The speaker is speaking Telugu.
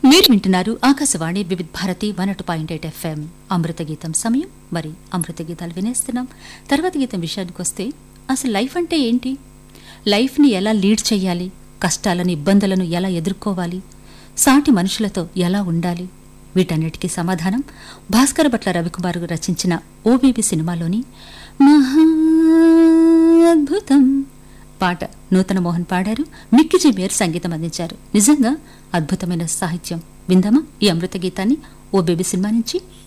మీరు వింటున్నారు Akashvani Vividh Bharati one two point eight FM అమృత గీతం సమయం మరి అమృత గీతాలు వినేస్తున్నాం తర్వాత గీతం విషయానికి వస్తే అసలు లైఫ్ అంటే ఏంటి లైఫ్ని ఎలా లీడ్ చేయాలి కష్టాలను ఇబ్బందులను ఎలా ఎదుర్కోవాలి సాటి మనుషులతో ఎలా ఉండాలి వీటన్నిటికీ సమాధానం భాస్కర భట్ల రవికుమార్ రచించిన ఓబీబీ సినిమాలోని మహా అద్భుతం పాట నూతన మోహన్ పాడారు మిక్కి జమేర్ సంగీతం అందించారు నిజంగా అద్భుతమైన సాహిత్యం విందామా ఈ అమృత గీతాన్ని ఓ బేబీ సినిమా నుంచి